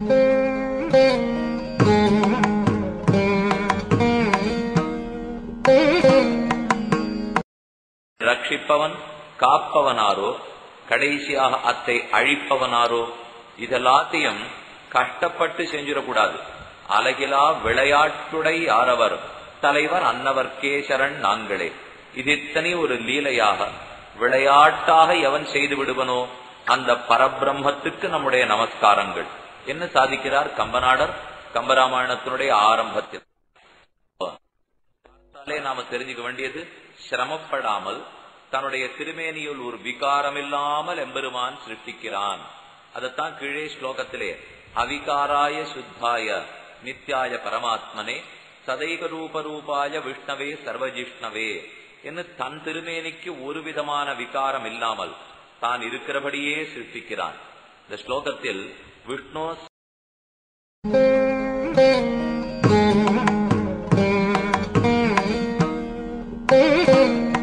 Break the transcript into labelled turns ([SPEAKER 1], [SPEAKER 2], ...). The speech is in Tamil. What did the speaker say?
[SPEAKER 1] ரட்சிப்பவன் காப்பவனாரோ கடைசியாக அத்தை அழிப்பவனாரோ இதெல்லாத்தையும் கஷ்டப்பட்டு செஞ்சிடக்கூடாது அலகிலா விளையாட்டுடை ஆரவர் தலைவர் அன்னவர் கேசரன் நான்களே இது இத்தனை ஒரு லீலையாக விளையாட்டாக எவன் செய்து விடுவனோ அந்த பரபிரம்மத்துக்கு நம்முடைய நமஸ்காரங்கள் என்ன சாதிக்கிறார் கம்பநாடர் கம்பராமாயணத்தினுடைய ஆரம்பத்தில் பார்த்தாலே நாம தெரிஞ்சுக்க வேண்டியது சிரமப்படாமல் தன்னுடைய திருமேனியுள் ஒரு விகாரம் இல்லாமல் எம்பெருமான் சிருஷ்டிக்கிறான் அதைத்தான் கீழே ஸ்லோகத்திலே அவிகாராய சுத்தாய நித்யாய பரமாத்மனே சதைக ரூப ரூபாய விஷ்ணவே சர்வஜிஷ்ணவே என்று தன் திருமேனிக்கு ஒரு விதமான விகாரம் இல்லாமல் தான் இருக்கிறபடியே சிருஷ்டிக்கிறான் இந்த ஸ்லோகத்தில் விஷ்ணு
[SPEAKER 2] Thank you.